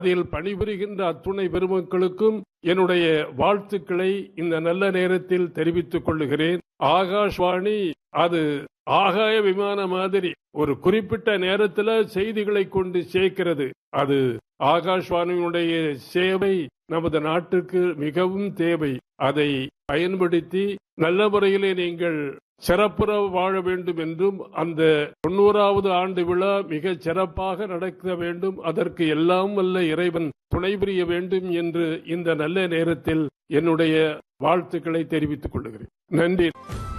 அதில் பணிபுரிகின்ற அத்துணை பெருமக்களுக்கும் என்னுடைய வாழ்த்துக்களை இந்த நல்ல நேரத்தில் தெரிவித்துக் கொள்ளுகிறேன் ஆகாஷ்வாணி அது ஆகாய விமான மாதிரி ஒரு குறிப்பிட்ட நேரத்துல செய்திகளை கொண்டு சேர்க்கிறது அது ஆகாஷ்வாணியினுடைய சேவை நமது நாட்டுக்கு மிகவும் தேவை அதை பயன்படுத்தி நல்ல முறையிலே நீங்கள் சிறப்புற வாழ வேண்டும் என்றும் அந்த தொண்ணூறாவது ஆண்டு விழா மிக சிறப்பாக நடக்க வேண்டும் அதற்கு எல்லாம் வல்ல இறைவன் துணை புரிய வேண்டும் என்று இந்த நல்ல நேரத்தில் என்னுடைய வாழ்த்துக்களை தெரிவித்துக் கொள்கிறேன் நன்றி